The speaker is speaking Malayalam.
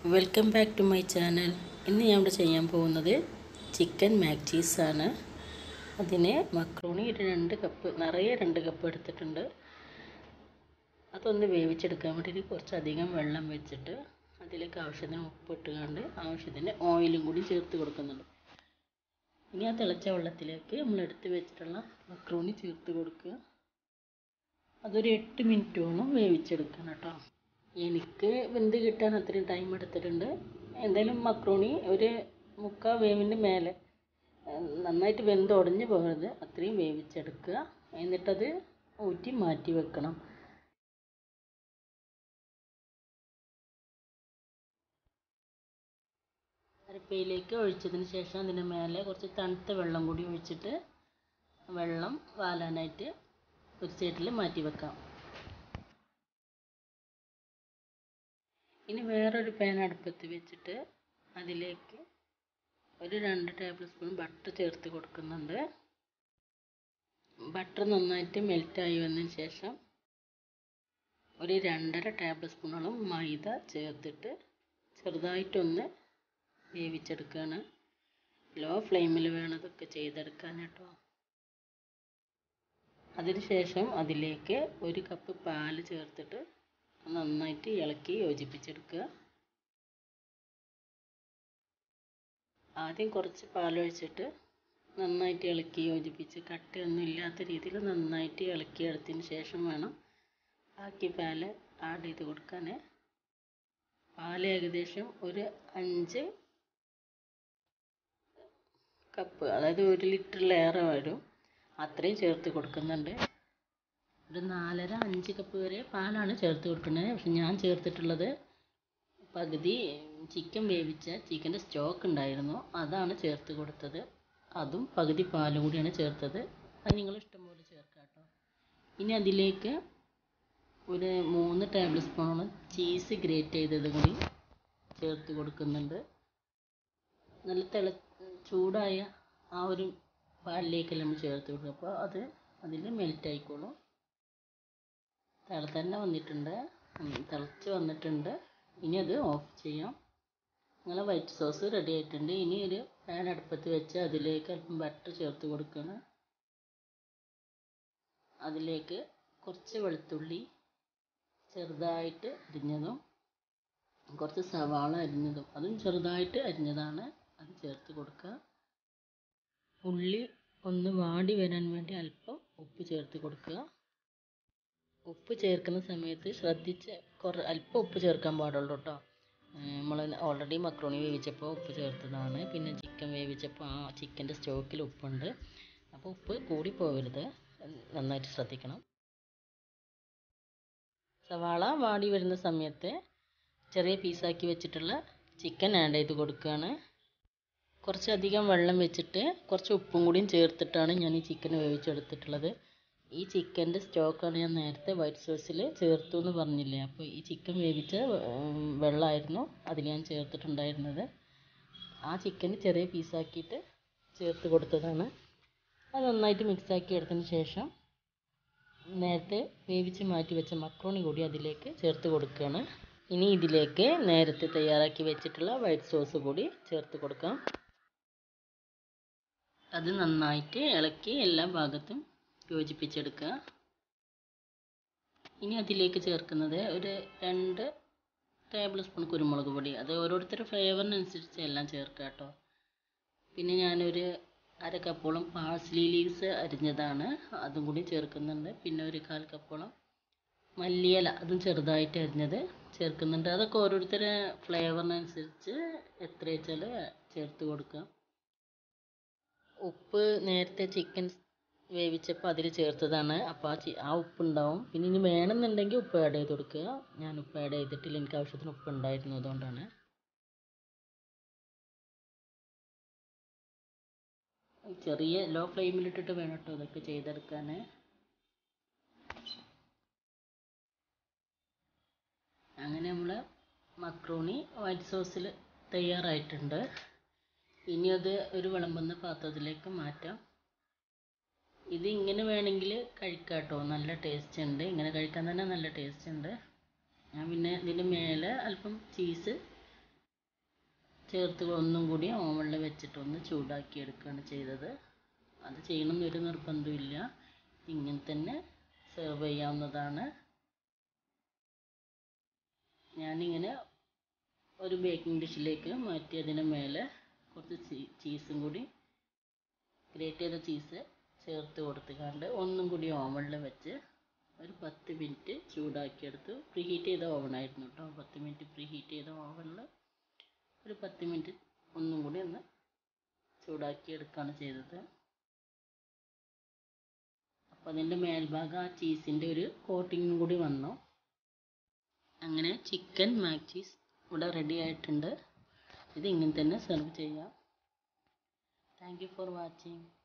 welcome back to my channel ഇന്ന് ഞാൻ ഇവിടെ ചെയ്യാൻ പോകുന്നത് ചിക്കൻ മാക് ചീസാണ് അതിന് മക്രോണി ഒരു രണ്ട് കപ്പ് നിറയെ രണ്ട് കപ്പ് എടുത്തിട്ടുണ്ട് അതൊന്ന് വേവിച്ചെടുക്കാൻ വേണ്ടിയിട്ട് കുറച്ചധികം വെള്ളം വെച്ചിട്ട് അതിലേക്ക് ആവശ്യത്തിന് ഉപ്പ് ഇട്ടുകൊണ്ട് ആവശ്യത്തിന് ഓയിലും കൂടി ചേർത്ത് കൊടുക്കുന്നുണ്ട് ഇനി ആ തിളച്ച വെള്ളത്തിലേക്ക് നമ്മൾ എടുത്ത് വെച്ചിട്ടുള്ള മക്രോണി ചേർത്ത് കൊടുക്കുക അതൊരു എട്ട് മിനിറ്റോളം വേവിച്ചെടുക്കണം കേട്ടോ എനിക്ക് വെന്ത് കിട്ടാൻ അത്രയും ടൈം എടുത്തിട്ടുണ്ട് എന്തായാലും മക്രോണി ഒരു മുക്കാൽ വേവിൻ്റെ മേലെ നന്നായിട്ട് വെന്ത് ഉടഞ്ഞു പോകരുത് അത്രയും വേവിച്ചെടുക്കുക എന്നിട്ടത് ഊറ്റി മാറ്റി വെക്കണം അരപ്പയിലേക്ക് ഒഴിച്ചതിന് ശേഷം അതിന് മേലെ കുറച്ച് തണുത്ത വെള്ളം കൂടി ഒഴിച്ചിട്ട് വെള്ളം വാലാനായിട്ട് ഒരു സൈഡിൽ മാറ്റി വെക്കാം ഇനി വേറൊരു പാൻ അടുപ്പത്ത് വെച്ചിട്ട് അതിലേക്ക് ഒരു രണ്ട് ടേബിൾ സ്പൂൺ ബട്ടർ ചേർത്ത് കൊടുക്കുന്നുണ്ട് ബട്ടർ നന്നായിട്ട് മെൽറ്റായി വന്നതിന് ശേഷം ഒരു രണ്ടര ടേബിൾ സ്പൂണോളം മൈദ ചേർത്തിട്ട് ചെറുതായിട്ടൊന്ന് വേവിച്ചെടുക്കുകയാണ് ലോ ഫ്ലെയിമിൽ വേണം ഇതൊക്കെ ചെയ്തെടുക്കാൻ കേട്ടോ അതിനുശേഷം അതിലേക്ക് ഒരു കപ്പ് പാല് ചേർത്തിട്ട് നന്നായിട്ട് ഇളക്കി യോജിപ്പിച്ചെടുക്കുക ആദ്യം കുറച്ച് പാലൊഴിച്ചിട്ട് നന്നായിട്ട് ഇളക്കി യോജിപ്പിച്ച് കട്ടയൊന്നും ഇല്ലാത്ത രീതിയിൽ നന്നായിട്ട് ഇളക്കി എടുത്തതിന് ശേഷം വേണം ബാക്കി പാല് ആഡ് ചെയ്ത് കൊടുക്കാൻ പാൽ ഏകദേശം ഒരു അഞ്ച് കപ്പ് അതായത് ഒരു ലിറ്ററിലേറെ വരും അത്രയും ചേർത്ത് കൊടുക്കുന്നുണ്ട് ഒരു നാലര അഞ്ച് കപ്പ് വരെ പാലാണ് ചേർത്ത് കൊടുക്കുന്നത് പക്ഷെ ഞാൻ ചേർത്തിട്ടുള്ളത് പകുതി ചിക്കൻ വേവിച്ച ചിക്കൻ്റെ സ്റ്റോക്ക് ഉണ്ടായിരുന്നു അതാണ് ചേർത്ത് കൊടുത്തത് അതും പകുതി പാലും കൂടിയാണ് ചേർത്തത് അത് നിങ്ങൾ ഇഷ്ടം പോലെ ചേർക്കാം കേട്ടോ ഇനി അതിലേക്ക് ഒരു മൂന്ന് ടേബിൾ സ്പൂണോളം ചീസ് ഗ്രേറ്റ് ചെയ്തത് കൂടി ചേർത്ത് കൊടുക്കുന്നുണ്ട് നല്ല തിള ചൂടായ ആ ഒരു പാലിലേക്കല്ല നമ്മൾ ചേർത്ത് കൊടുക്കുക അപ്പോൾ അത് അതിൽ മെൽറ്റ് ആയിക്കോളും തിള തന്നെ വന്നിട്ടുണ്ട് തിളച്ച് വന്നിട്ടുണ്ട് ഇനി അത് ഓഫ് ചെയ്യാം നിങ്ങളെ വൈറ്റ് സോസ് റെഡി ആയിട്ടുണ്ട് ഇനി ഒരു പാൻ അടുപ്പത്ത് വെച്ച് അതിലേക്ക് അല്പം ബട്ടർ ചേർത്ത് കൊടുക്കണം അതിലേക്ക് കുറച്ച് വെളുത്തുള്ളി ചെറുതായിട്ട് അരിഞ്ഞതും കുറച്ച് സവാള അരിഞ്ഞതും അതും ചെറുതായിട്ട് അരിഞ്ഞതാണ് അത് ചേർത്ത് കൊടുക്കുക ഉള്ളി ഒന്ന് വാടി വരാൻ വേണ്ടി അല്പം ഉപ്പ് ചേർത്ത് കൊടുക്കുക ഉപ്പ് ചേർക്കുന്ന സമയത്ത് ശ്രദ്ധിച്ച് കുറ അല്പം ഉപ്പ് ചേർക്കാൻ പാടുള്ളൂ കേട്ടോ നമ്മൾ ഓൾറെഡി മക്രോണി വേവിച്ചപ്പോൾ ഉപ്പ് ചേർത്തതാണ് പിന്നെ ചിക്കൻ വേവിച്ചപ്പോൾ ആ ചിക്കൻ്റെ സ്റ്റോക്കിൽ ഉപ്പുണ്ട് അപ്പോൾ ഉപ്പ് കൂടി പോകരുത് നന്നായിട്ട് ശ്രദ്ധിക്കണം സവാള വാടി വരുന്ന സമയത്ത് ചെറിയ പീസാക്കി വെച്ചിട്ടുള്ള ചിക്കൻ ആഡ് ചെയ്ത് കൊടുക്കുകയാണ് കുറച്ചധികം വെള്ളം വെച്ചിട്ട് കുറച്ച് ഉപ്പും കൂടിയും ചേർത്തിട്ടാണ് ഞാൻ ഈ ചിക്കൻ വേവിച്ചെടുത്തിട്ടുള്ളത് ഈ ചിക്കൻ്റെ സ്റ്റോക്കാണ് ഞാൻ നേരത്തെ വൈറ്റ് സോസിൽ ചേർത്തു എന്ന് പറഞ്ഞില്ലേ അപ്പോൾ ഈ ചിക്കൻ വേവിച്ച വെള്ളമായിരുന്നു അതിൽ ഞാൻ ചേർത്തിട്ടുണ്ടായിരുന്നത് ആ ചിക്കൻ ചെറിയ പീസാക്കിയിട്ട് ചേർത്ത് കൊടുത്തതാണ് അത് നന്നായിട്ട് മിക്സാക്കി എടുത്തതിന് ശേഷം നേരത്തെ വേവിച്ച് മാറ്റി വെച്ച മക്രോണി കൂടി അതിലേക്ക് ചേർത്ത് കൊടുക്കുകയാണ് ഇനി ഇതിലേക്ക് നേരത്തെ തയ്യാറാക്കി വെച്ചിട്ടുള്ള വൈറ്റ് സോസ് കൂടി ചേർത്ത് കൊടുക്കാം അത് നന്നായിട്ട് ഇളക്കി എല്ലാ ഭാഗത്തും യോജിപ്പിച്ചെടുക്കുക ഇനി അതിലേക്ക് ചേർക്കുന്നത് ഒരു രണ്ട് ടേബിൾ സ്പൂൺ കുരുമുളക് പൊടി അത് ഓരോരുത്തരുടെ ഫ്ലേവറിനനുസരിച്ച് എല്ലാം ചേർക്കുക കേട്ടോ പിന്നെ ഞാനൊരു അര കപ്പോളം പാഴ്സ്ലി ലീവ്സ് അരിഞ്ഞതാണ് അതും കൂടി ചേർക്കുന്നുണ്ട് പിന്നെ ഒരു കാൽ കപ്പോളം മല്ലിയില അതും ചെറുതായിട്ട് അരിഞ്ഞത് ചേർക്കുന്നുണ്ട് അതൊക്കെ ഓരോരുത്തരുടെ ഫ്ലേവറിനനുസരിച്ച് എത്ര വെച്ചാൽ ചേർത്ത് കൊടുക്കുക ഉപ്പ് നേരത്തെ ചിക്കൻ വേവിച്ചപ്പോൾ അതിൽ ചേർത്തതാണ് അപ്പോൾ ആ ചി ആ ഉപ്പുണ്ടാവും പിന്നെ ഇനി വേണമെന്നുണ്ടെങ്കിൽ ഉപ്പ് ആഡ് ചെയ്ത് കൊടുക്കുക ഞാൻ ഉപ്പ് ആഡ് ചെയ്തിട്ടില്ല എനിക്ക് ആവശ്യത്തിന് ഉപ്പ് ഉണ്ടായിരുന്നു അതുകൊണ്ടാണ് ചെറിയ ലോ ഫ്ലെയിമിലിട്ടിട്ട് വേണം കേട്ടോ ഇതൊക്കെ ചെയ്തെടുക്കാൻ അങ്ങനെ നമ്മൾ മക്രോണി വൈറ്റ് സോസിൽ തയ്യാറായിട്ടുണ്ട് ഇനി അത് ഒരു വിളമ്പുന്ന പാത്രത്തിലേക്ക് മാറ്റാം ഇത് ഇങ്ങനെ വേണമെങ്കിൽ കഴിക്കാം കേട്ടോ നല്ല ടേസ്റ്റ് ഉണ്ട് ഇങ്ങനെ കഴിക്കാൻ തന്നെ നല്ല ടേസ്റ്റ് ഉണ്ട് ഞാൻ പിന്നെ ഇതിന് മേലെ അല്പം ചീസ് ചേർത്ത് ഒന്നും കൂടി ഓവനിൽ വെച്ചിട്ട് ഒന്ന് ചൂടാക്കി എടുക്കുകയാണ് ചെയ്തത് അത് ചെയ്യണമെന്നൊരു നിർബന്ധമില്ല ഇങ്ങനെ തന്നെ സെർവ് ചെയ്യാവുന്നതാണ് ഞാനിങ്ങനെ ഒരു ബേക്കിംഗ് ഡിഷിലേക്ക് മാറ്റി അതിന് മേലെ കുറച്ച് ചീസും കൂടി ഗ്രേറ്റ് ചെയ്ത ചീസ് ചേർത്ത് കൊടുത്തുകൊണ്ട് ഒന്നും കൂടി ഓവനിൽ വെച്ച് ഒരു പത്ത് മിനിറ്റ് ചൂടാക്കിയെടുത്ത് പ്രീ ഹീറ്റ് ചെയ്ത ഓവനായിരുന്നു കേട്ടോ പത്ത് മിനിറ്റ് പ്രീ ഹീറ്റ് ചെയ്ത ഓവനിൽ ഒരു പത്ത് മിനിറ്റ് ഒന്നും കൂടി ഒന്ന് ചൂടാക്കി എടുക്കുകയാണ് ചെയ്തത് അപ്പോൾ അതിൻ്റെ മേൽഭാഗം ആ ചീസിൻ്റെ ഒരു കോട്ടിങ്ങും കൂടി വന്നു അങ്ങനെ ചിക്കൻ മാക് ചീസ് ഇവിടെ റെഡി ആയിട്ടുണ്ട് ഇത് ഇങ്ങനെ തന്നെ സെർവ് ചെയ്യാം താങ്ക് യു ഫോർ വാച്ചിങ്